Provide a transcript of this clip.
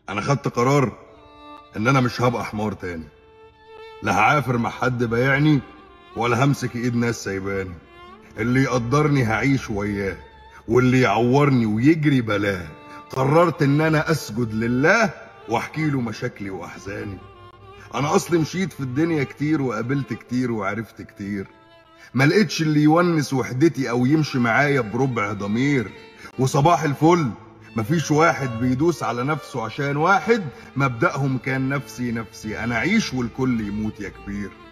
انا خدت قرار ان انا مش هبقى حمار تاني لا هعافر مع حد بايعني ولا همسك ايد ناس سايباني اللي يقدرني هعيش وياه واللي يعورني ويجري بلاه قررت ان انا اسجد لله واحكي له مشاكلي واحزاني انا اصلي مشيت في الدنيا كتير وقابلت كتير وعرفت كتير ما لقيتش اللي يونس وحدتي او يمشي معايا بربع ضمير وصباح الفل مفيش واحد بيدوس على نفسه عشان واحد مبدأهم كان نفسي نفسي انا اعيش والكل يموت يا كبير